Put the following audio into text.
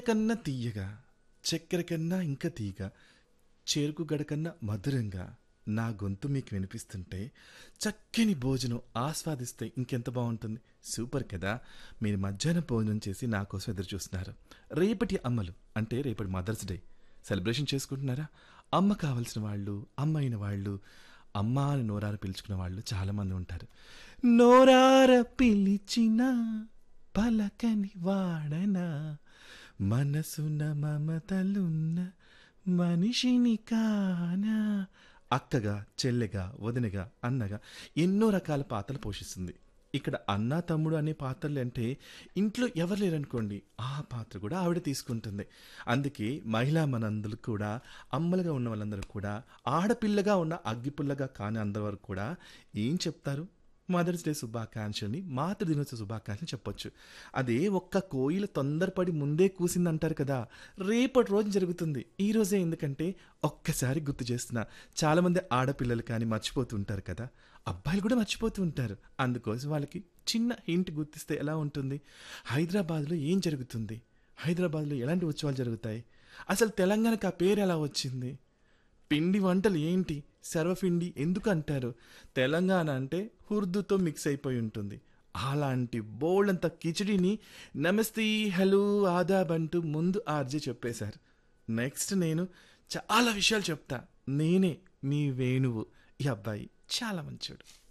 కన్నా తీయగా చక్కెర కన్నా ఇంకా తీయగా చెరుకు గడ కన్నా మధురంగా నా గొంతు మీకు వినిపిస్తుంటే చక్కని భోజనం ఆస్వాదిస్తే ఇంకెంత బాగుంటుంది సూపర్ కదా మీరు మధ్యాహ్నం భోజనం చేసి నా కోసం ఎదురు చూస్తున్నారు రేపటి అమ్మలు అంటే రేపటి మదర్స్ డే సెలబ్రేషన్ చేసుకుంటున్నారా అమ్మ కావాల్సిన వాళ్ళు అమ్మ అయిన వాళ్ళు అమ్మ అని నోరార పిలుచుకున్న వాళ్ళు చాలామంది ఉంటారు నోరార పిలిచిన పలకని వాడనా మనసున మమతలున్న మనిషిని కానా అక్కగా చెల్లెగా వదినగా అన్నగా ఎన్నో రకాల పాత్రలు పోషిస్తుంది ఇక్కడ అన్న తమ్ముడు అనే పాత్రలు అంటే ఇంట్లో ఎవరు లేరనుకోండి ఆ పాత్ర కూడా ఆవిడ తీసుకుంటుంది అందుకే మహిళా మనందరూ కూడా అమ్మలుగా ఉన్న వాళ్ళందరూ కూడా ఆడపిల్లగా ఉన్న అగ్గిపుల్లగా కాని అందరి వరకు కూడా ఏం చెప్తారు మదర్స్ డే శుభాకాంక్షల్ని మాతృ దినోత్సవ శుభాకాంక్షలు చెప్పొచ్చు అదే ఒక్క కోయిల తొందరపడి ముందే కూసింది అంటారు కదా రేపటి రోజు జరుగుతుంది ఈ రోజే ఎందుకంటే ఒక్కసారి గుర్తు చేస్తున్నా చాలామంది ఆడపిల్లలు కానీ మర్చిపోతూ ఉంటారు కదా అబ్బాయిలు కూడా మర్చిపోతూ ఉంటారు అందుకోసం వాళ్ళకి చిన్న హింట్ గుర్తిస్తే ఎలా ఉంటుంది హైదరాబాద్లో ఏం జరుగుతుంది హైదరాబాద్లో ఎలాంటి ఉత్సవాలు జరుగుతాయి అసలు తెలంగాణకు ఆ పేరు ఎలా వచ్చింది పిండి వంటలు ఏంటి సర్వపిండి ఎందుకు అంటారు తెలంగాణ అంటే ఉర్దూతో మిక్స్ అయిపోయి ఉంటుంది అలాంటి బోల్డ్ అంత కిచడీని నమస్తే హలో ఆదాబ్ అంటూ ముందు ఆర్జే చెప్పేశారు నెక్స్ట్ నేను చాలా విషయాలు చెప్తా నేనే మీ వేణువు ఈ అబ్బాయి చాలా మంచోడు